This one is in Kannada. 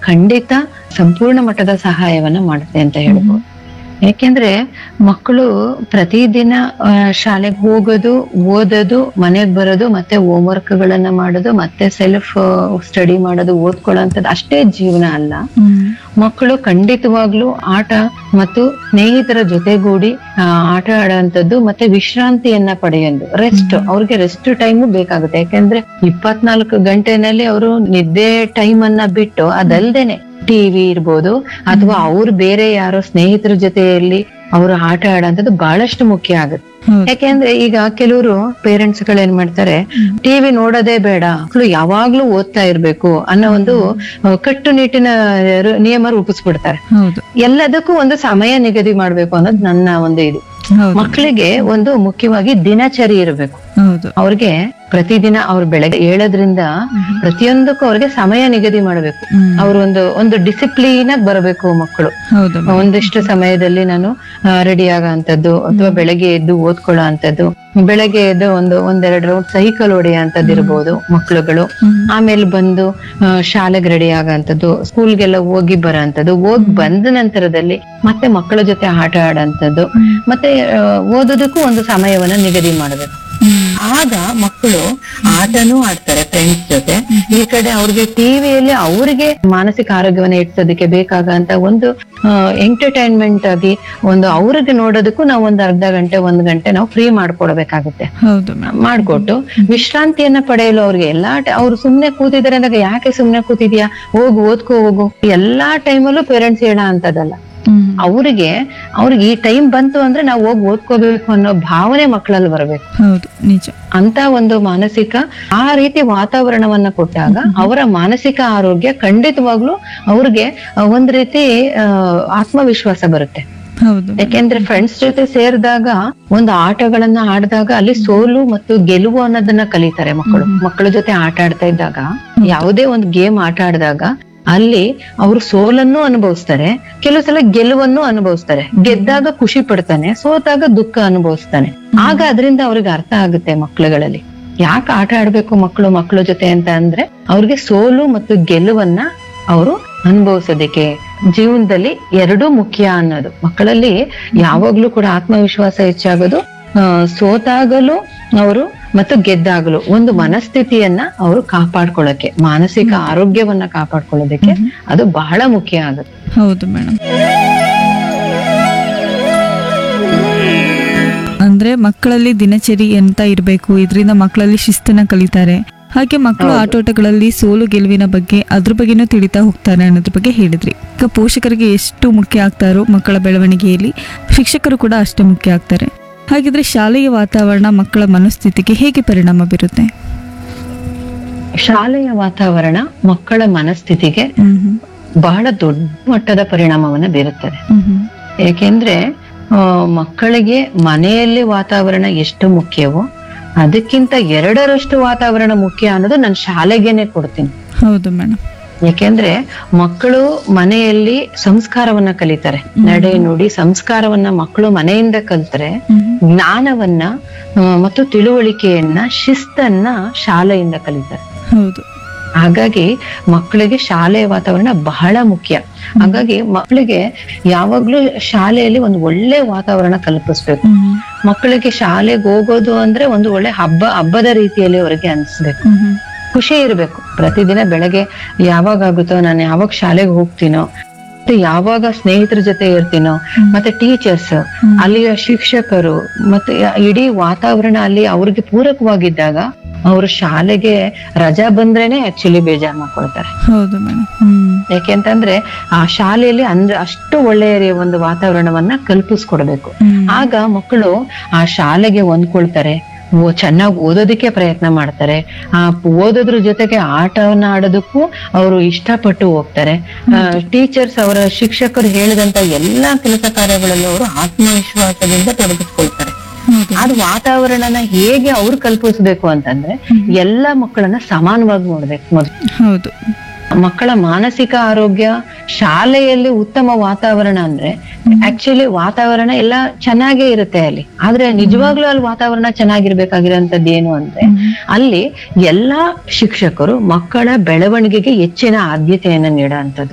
ಖಂಡಿತ ಸಂಪೂರ್ಣ ಮಟ್ಟದ ಸಹಾಯವನ್ನ ಮಾಡುತ್ತೆ ಅಂತ ಹೇಳ್ಬೋದು ಯಾಕೆಂದ್ರೆ ಮಕ್ಕಳು ಪ್ರತಿದಿನ ಆ, ಶಾಲೆಗೆ ಹೋಗೋದು ಓದೋದು ಮನೆಗ್ ಬರೋದು ಮತ್ತೆ ಹೋಮ್ವರ್ಕ್ ಗಳನ್ನ ಮಾಡೋದು ಮತ್ತೆ ಸೆಲ್ಫ್ ಸ್ಟಡಿ ಮಾಡೋದು ಓದ್ಕೊಳ್ಳೋಂಥದ್ದು ಅಷ್ಟೇ ಜೀವನ ಅಲ್ಲ ಹ್ಮ್ ಮಕ್ಕಳು ಖಂಡಿತವಾಗ್ಲೂ ಆಟ ಮತ್ತು ಸ್ನೇಹಿತರ ಜೊತೆಗೂಡಿ ಆ, ಆಟ ಆಡೋಂಥದ್ದು ಮತ್ತೆ ವಿಶ್ರಾಂತಿಯನ್ನ ಪಡೆಯೋದು ರೆಸ್ಟ್ ಅವ್ರಿಗೆ ರೆಸ್ಟ್ ಟೈಮು ಬೇಕಾಗುತ್ತೆ ಯಾಕೆಂದ್ರೆ ಇಪ್ಪತ್ನಾಲ್ಕು ಗಂಟೆನಲ್ಲಿ ಅವರು ನಿದ್ದೆ ಟೈಮ್ ಅನ್ನ ಬಿಟ್ಟು ಅದಲ್ದೇನೆ ಟಿವಿ ಇರ್ಬೋದು ಅಥವಾ ಅವ್ರು ಬೇರೆ ಯಾರೋ ಸ್ನೇಹಿತರ ಜೊತೆಯಲ್ಲಿ ಅವರು ಆಟ ಆಡೋಂಥದ್ದು ಬಹಳಷ್ಟು ಮುಖ್ಯ ಆಗುತ್ತೆ ಹೌದು ಯಾಕೆಂದ್ರೆ ಈಗ ಕೆಲವರು ಪೇರೆಂಟ್ಸ್ ಗಳು ಏನ್ ಮಾಡ್ತಾರೆ ಟಿವಿ ನೋಡೋದೇ ಬೇಡ ಮಕ್ಳು ಯಾವಾಗ್ಲೂ ಓದ್ತಾ ಇರ್ಬೇಕು ಅನ್ನೋ ಒಂದು ಆ, ಕಟ್ಟುನಿಟ್ಟಿನ ರು- ನಿಯಮ ರೂಪಿಸ್ಬಿಡ್ತಾರೆ ಹೌದು ಎಲ್ಲದಕ್ಕೂ ಒಂದು ಸಮಯ ನಿಗದಿ ಮಾಡ್ಬೇಕು ಅನ್ನೋದು ನನ್ನ ಒಂದು ಇದು ಹೌದು ಮಕ್ಕಳಿಗೆ ಒಂದು ಮುಖ್ಯವಾಗಿ ದಿನಚರಿ ಇರಬೇಕು ಹೌದು ಅವ್ರಿಗೆ ಪ್ರತಿದಿನ ಅವ್ರು ಬೆಳಗ್ಗೆ ಏಳೋದ್ರಿಂದ ಪ್ರತಿಯೊಂದಕ್ಕೂ ಅವ್ರಿಗೆ ಸಮಯ ನಿಗದಿ ಮಾಡಬೇಕು ಹ್ಮ್. ಅವ್ರು ಒಂದು ಒಂದು ಡಿಸಿಪ್ಲಿನ್ ಆಗಿ ಬರಬೇಕು ಮಕ್ಕಳು ಹೌದು ಮೇಡಮ್. ಒಂದಿಷ್ಟು ಸಮಯದಲ್ಲಿ ನಾನು ರೆಡಿ ಆಗಂತದ್ದು ಅಥವಾ ಬೆಳಗ್ಗೆ ಎದ್ದು ಓದ್ಕೊಳ್ಳೋ ಅಂತದ್ದು ಬೆಳಗ್ಗೆ ಎದ್ದು ಒಂದು ಒಂದೆರಡು ರೌಂಡ್ ಸೈಕಲ್ ಹೊಡೆಯೋ ಅಂತದ್ದು ಇರ್ಬೋದು ಮಕ್ಳುಗಳು ಹ್ಮ್. ಆಮೇಲೆ ಬಂದು ಆ, ಶಾಲೆಗೆ ರೆಡಿ ಆಗಂತದ್ದು ಸ್ಕೂಲ್ಗೆಲ್ಲ ಹೋಗಿ ಬರೋಂಥದ್ದು ಹೋಗಿ ಬಂದ ನಂತರದಲ್ಲಿ ಮತ್ತೆ ಮಕ್ಕಳ ಜೊತೆ ಆಟ ಆಡೋಂಥದ್ದು ಮತ್ತೆ ಆ, ಓದೋದಕ್ಕೂ ಒಂದು ಸಮಯವನ್ನ ನಿಗದಿ ಮಾಡಬೇಕು ಹ್ಮ್. ಆಗ ಮಕ್ಕಳು ಆಟನೂ ಆಡ್ತಾರೆ ಫ್ರೆಂಡ್ಸ್ ಜೊತೆ ಈ ಕಡೆ ಅವ್ರಿಗೆ ಟಿವಿಯಲ್ಲಿ ಅವ್ರಿಗೆ ಮಾನಸಿಕ ಆರೋಗ್ಯವನ್ನ ಇಡ್ಸೋದಕ್ಕೆ ಬೇಕಾಗಂತ ಒಂದು ಎಂಟರ್ಟೈನ್ಮೆಂಟ್ ಆಗಿ ಒಂದು ಅವ್ರಿಗೆ ನೋಡೋದಕ್ಕೂ ನಾವು ಒಂದು ಅರ್ಧ ಗಂಟೆ ಒಂದ್ ಗಂಟೆ ನಾವು ಫ್ರೀ ಮಾಡ್ಕೊಡ್ಬೇಕಾಗುತ್ತೆ ಹೌದು ಮೇಡಮ್ ಮಾಡ್ಕೊಟ್ಟು ವಿಶ್ರಾಂತಿಯನ್ನ ಪಡೆಯಲು ಅವ್ರಿಗೆ ಎಲ್ಲಾ ಟ- ಅವ್ರು ಸುಮ್ನೆ ಕೂತಿದ್ದಾರೆ ಅಂದಾಗ ಯಾಕೆ ಸುಮ್ನೆ ಕೂತಿದ್ಯಾ ಹೋಗು ಓದ್ಕೋ ಹೋಗು ಎಲ್ಲಾ ಟೈಮಲ್ಲೂ ಪೇರೆಂಟ್ಸ್ ಹೇಳ ಅಂತದಲ್ಲ ಹ್ಮ್. ಅವ್ರಿಗೆ ಅವ್ರಿಗೆ ಈ ಟೈಮ್ ಬಂತು ಅಂದ್ರೆ ನಾವು ಹೋಗಿ ಓದ್ಕೋಬೇಕು ಅನ್ನೋ ಭಾವನೆ ಮಕ್ಕಳಲ್ಲಿ ಬರಬೇಕು ಹೌದು ನಿಜ ಅಂತ ಒಂದು ಮಾನಸಿಕ ಆ ರೀತಿ ವಾತಾವರಣವನ್ನ ಕೊಟ್ಟಾಗ ಅವರ ಮಾನಸಿಕ ಆರೋಗ್ಯ ಖಂಡಿತವಾಗ್ಲೂ ಅವ್ರಿಗೆ ಆ, ಒಂದ್ ರೀತಿ ಆ, ಆತ್ಮವಿಶ್ವಾಸ ಬರುತ್ತೆ ಹೌದು ಯಾಕೆಂದ್ರೆ ಫ್ರೆಂಡ್ಸ್ ಜೊತೆ ಸೇರಿದಾಗ ಒಂದು ಆಟಗಳನ್ನ ಆಡಿದಾಗ ಅಲ್ಲಿ ಸೋಲು ಮತ್ತು ಗೆಲುವು ಅನ್ನೋದನ್ನ ಕಲಿತಾರೆ ಮಕ್ಕಳು ಮಕ್ಕಳ ಜೊತೆ ಆಟ ಆಡ್ತಾ ಇದ್ದಾಗ ಯಾವುದೇ ಒಂದು ಗೇಮ್ ಆಟ ಆಡಿದಾಗ ಅಲ್ಲಿ ಅವರು ಸೋಲನ್ನು ಅನುಭವಿಸ್ತಾರೆ ಕೆಲವು ಸಲ ಗೆಲುವನ್ನು ಅನುಭವಿಸ್ತಾರೆ ಗೆದ್ದಾಗ ಖುಷಿ ಪಡ್ತಾನೆ ಸೋತಾಗ ದುಃಖ ಅನುಭವಿಸ್ತಾನೆ ಆಗ ಅದರಿಂದ ಅವ್ರಿಗೆ ಅರ್ಥ ಆಗುತ್ತೆ ಮಕ್ಕಳುಗಳಲ್ಲಿ ಯಾಕೆ ಆಟ ಆಡ್ಬೇಕು ಮಕ್ಕಳು ಮಕ್ಕಳ ಜೊತೆ ಅಂತ ಅಂದ್ರೆ ಅವ್ರಿಗೆ ಸೋಲು ಮತ್ತು ಗೆಲುವನ್ನ ಅವರು ಅನುಭವಿಸೋದಕ್ಕೆ ಜೀವನದಲ್ಲಿ ಎರಡೂ ಮುಖ್ಯ ಅನ್ನೋದು ಮಕ್ಕಳಲ್ಲಿ ಯಾವಾಗ್ಲೂ ಕೂಡ ಆತ್ಮವಿಶ್ವಾಸ ಹೆಚ್ಚಾಗೋದು ಆ, ಸೋತಾಗಲು ಅವರು ಮತ್ತು ಗೆದ್ದಾಗಲು ಒಂದು ಮನಸ್ಥಿತಿಯನ್ನ ಅವರು ಕಾಪಾಡ್ಕೊಳ್ಳೋಕೆ ಮಾನಸಿಕ ಆರೋಗ್ಯವನ್ನ ಕಾಪಾಡ್ಕೊಳ್ಳೋದಕ್ಕೆ ಅದು ಬಹಳ ಮುಖ್ಯ ಆಗುತ್ತೆ ಹೌದು ಮೇಡಮ್ ಅಂದ್ರೆ ಮಕ್ಕಳಲ್ಲಿ ದಿನಚರಿ ಎಂತ ಇರಬೇಕು ಇದರಿಂದ ಮಕ್ಕಳಲ್ಲಿ ಶಿಸ್ತನ್ನ ಕಲಿತಾರೆ ಹಾಗೆ ಮಕ್ಕಳು ಆಟೋಟಗಳಲ್ಲಿ ಸೋಲು ಗೆಲುವಿನ ಬಗ್ಗೆ ಅದ್ರ ಬಗ್ಗೆನೂ ತಿಳಿತಾ ಹೋಗ್ತಾರೆ ಅನ್ನೋದ್ರ ಬಗ್ಗೆ ಹೇಳಿದ್ರಿ ಈಗ ಪೋಷಕರಿಗೆ ಎಷ್ಟು ಮುಖ್ಯ ಆಗ್ತಾರೋ ಮಕ್ಕಳ ಬೆಳವಣಿಗೆಯಲ್ಲಿ ಶಿಕ್ಷಕರು ಕೂಡ ಅಷ್ಟೇ ಮುಖ್ಯ ಆಗ್ತಾರೆ ಹಾಗಿದ್ರೆ ಶಾಲೆಯ ವಾತಾವರಣ ಮಕ್ಕಳ ಮನಸ್ಥಿತಿಗೆ ಹೇಗೆ ಪರಿಣಾಮ ಬೀರುತ್ತೆ ಶಾಲೆಯ ವಾತಾವರಣ ಮಕ್ಕಳ ಮನಸ್ಥಿತಿಗೆ ಹ್ಮ್ ಹ್ಮ್. ಬಹಳ ದೊಡ್ಡ ಮಟ್ಟದ ಪರಿಣಾಮವನ್ನ ಬೀರುತ್ತದೆ ಹ್ಮ್ ಹ್ಮ್. ಏಕೆಂದ್ರೆ ಆ, ಮಕ್ಕಳಿಗೆ ಮನೆಯಲ್ಲಿ ವಾತಾವರಣ ಎಷ್ಟು ಮುಖ್ಯವೋ ಅದಕ್ಕಿಂತ ಎರಡರಷ್ಟು ವಾತಾವರಣ ಮುಖ್ಯ ಅನ್ನೋದು ನಾನು ಶಾಲೆಗೇನೆ ಕೊಡ್ತೀನಿ ಹೌದು ಮೇಡಮ್ ಯಾಕೆಂದ್ರೆ ಮಕ್ಕಳು ಮನೆಯಲ್ಲಿ ಸಂಸ್ಕಾರವನ್ನ ಕಲಿತಾರೆ ನಡೆ ನುಡಿ ಸಂಸ್ಕಾರವನ್ನ ಮಕ್ಕಳು ಮನೆಯಿಂದ ಕಲ್ತರೆ ಜ್ಞಾನವನ್ನ ಆ, ಮತ್ತು ತಿಳುವಳಿಕೆಯನ್ನ ಶಿಸ್ತನ್ನ ಶಾಲೆಯಿಂದ ಕಲಿತಾರೆ ಹೌದು ಹಾಗಾಗಿ ಮಕ್ಕಳಿಗೆ ಶಾಲೆಯ ವಾತಾವರಣ ಬಹಳ ಮುಖ್ಯ ಹಾಗಾಗಿ ಮಕ್ಕಳಿಗೆ ಯಾವಾಗ್ಲೂ ಶಾಲೆಯಲ್ಲಿ ಒಂದು ಒಳ್ಳೆ ವಾತಾವರಣ ಕಲ್ಪಿಸ್ಬೇಕು ಹ್ಮ್ ಹ್ಮ್. ಮಕ್ಕಳಿಗೆ ಶಾಲೆಗೆ ಹೋಗೋದು ಅಂದ್ರೆ ಒಂದು ಒಳ್ಳೆ ಹಬ್ಬ ಹಬ್ಬದ ರೀತಿಯಲ್ಲಿ ಅವರಿಗೆ ಅನ್ಸ್ಬೇಕು ಹ್ಮ್ ಹ್ಮ್. ಖುಷಿ ಇರ್ಬೇಕು ಪ್ರತಿದಿನ ಬೆಳಗ್ಗೆ ಯಾವಾಗ ಆಗುತ್ತೋ ನಾನು ಯಾವಾಗ ಶಾಲೆಗೆ ಹೋಗ್ತೀನೋ ಮತ್ತೆ ಯಾವಾಗ ಸ್ನೇಹಿತರ ಜೊತೆ ಇರ್ತೀನೋ ಮತ್ತೆ ಟೀಚರ್ಸ್ ಅಲ್ಲಿಯ ಶಿಕ್ಷಕರು ಮತ್ತೆ ಇಡೀ ವಾತಾವರಣ ಅಲ್ಲಿ ಅವ್ರಿಗೆ ಪೂರಕವಾಗಿದ್ದಾಗ ಅವರು ಶಾಲೆಗೆ ರಜಾ ಬಂದ್ರೇನೆ ಆಕ್ಚುಲಿ ಬೇಜಾರ್ ಮಾಡ್ಕೊಳ್ತಾರೆ ಹೌದು ಮೇಡಮ್ ಹ್ಮ್ ಯಾಕೆಂತಂದ್ರೆ ಆ ಶಾಲೆಯಲ್ಲಿ ಅಂದ್ರೆ ಅಷ್ಟು ಒಳ್ಳೆಯ ರೀ- ಒಂದು ವಾತಾವರಣವನ್ನ ಕಲ್ಪಿಸ್ಕೊಡ್ಬೇಕು ಹ್ಮ್. ಆಗ ಮಕ್ಕಳು ಆ ಶಾಲೆಗೆ ಹೊಂದ್ಕೊಳ್ತಾರೆ ಓ- ಚೆನ್ನಾಗಿ ಓದೋದಕ್ಕೆ ಪ್ರಯತ್ನ ಮಾಡ್ತಾರೆ ಆ ಓದೋದ್ರ ಜೊತೆಗೆ ಆಟವನ್ನ ಆಡೋದಕ್ಕೂ ಅವರು ಇಷ್ಟಪಟ್ಟು ಹೋಗ್ತಾರೆ ಟೀಚರ್ಸ್ ಅವರ ಶಿಕ್ಷಕರು ಹೇಳಿದಂತ ಎಲ್ಲಾ ಕೆಲಸ ಕಾರ್ಯಗಳಲ್ಲೂ ಅವರು ಆತ್ಮವಿಶ್ವಾಸದಿಂದ ತೊಡಗಿಸ್ಕೊಳ್ತಾರೆ ಹೌದು ಅದು ವಾತಾವರಣನ ಹೇಗೆ ಅವ್ರು ಕಲ್ಪಿಸ್ಬೇಕು ಅಂತಂದ್ರೆ ಎಲ್ಲಾ ಮಕ್ಕಳನ್ನ ಸಮಾನವಾಗಿ ನೋಡ್ಬೇಕು ಮೊದ್ಲು ಹೌದು ಮಕ್ಕಳ ಮಾನಸಿಕ ಆರೋಗ್ಯ ಶಾಲೆಯಲ್ಲಿ ಉತ್ತಮ ವಾತಾವರಣ ಅಂದ್ರೆ ಆಕ್ಚುಲಿ ವಾತಾವರಣ ಎಲ್ಲ ಚೆನ್ನಾಗೇ ಇರುತ್ತೆ ಅಲ್ಲಿ ಆದ್ರೆ ನಿಜವಾಗ್ಲೂ ಅಲ್ಲಿ ವಾತಾವರಣ ಚೆನ್ನಾಗಿರ್ಬೇಕಾಗಿರೋಂಥದ್ದು ಏನು ಅಂದ್ರೆ ಅಲ್ಲಿ ಎಲ್ಲಾ ಶಿಕ್ಷಕರು ಮಕ್ಕಳ ಬೆಳವಣಿಗೆಗೆ ಹೆಚ್ಚಿನ ಆದ್ಯತೆಯನ್ನ ನೀಡೋಂಥದ್ದು